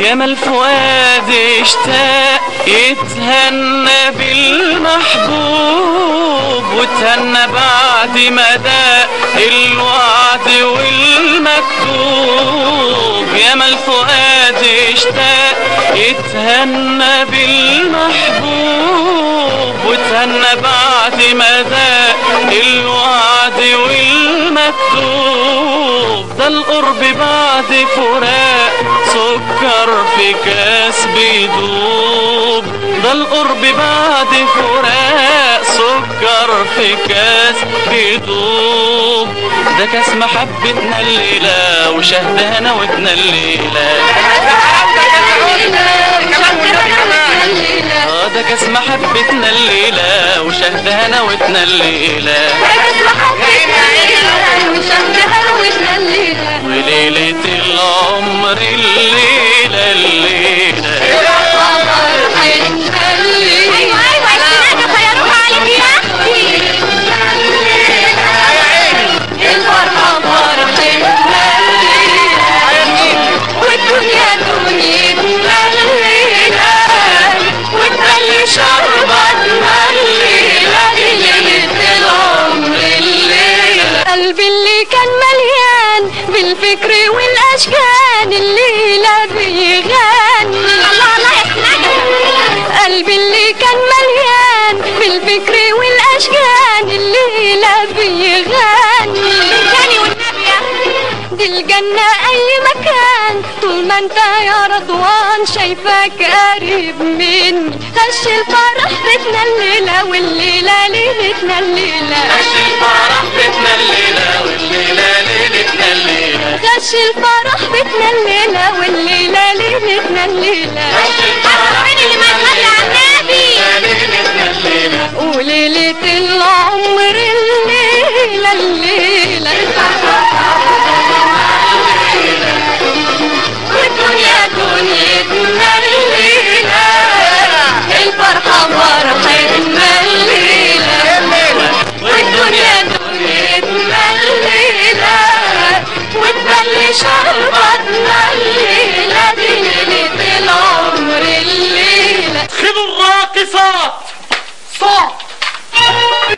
يا ما الفؤاد اشتاق يتهنى بالمحبوب وتهنى بعد ما داق الوعد والمكتوب يا ما الفؤاد اشتاق يتهنى بالمحبوب وتهنى بعد ما داق الوعد والمكتوب ده القرب بعد فراق سكر في كاس بيدوب ده القرب بعد فراق سكر في كاس بيدوب ده كاس محبتنا الليلة وشهدنا ودنا الليلة اه ده كاس محبتنا الليلة وشهدنا ودنا الليلة وليلة العمر الليلة الليلة قلبي اللي كان مليان بالفكر والاشكال الليله بيغني الله الله قلبي اللي كان مليان بالفكر والاشكال الليله بيغني تاني والنبي دي الجنة أي مكان طول ما أنت يا رضوان شايفاك قريب مني خش الفرح بيتنا الليلة والليلة ليلتنا الليلة خش الفرح بيتنا الليلة والليلة ليلتنا الليلة خش الفرح بيتنا الليلة والليلة ليلتنا الليلة خش الفرح مين اللي ما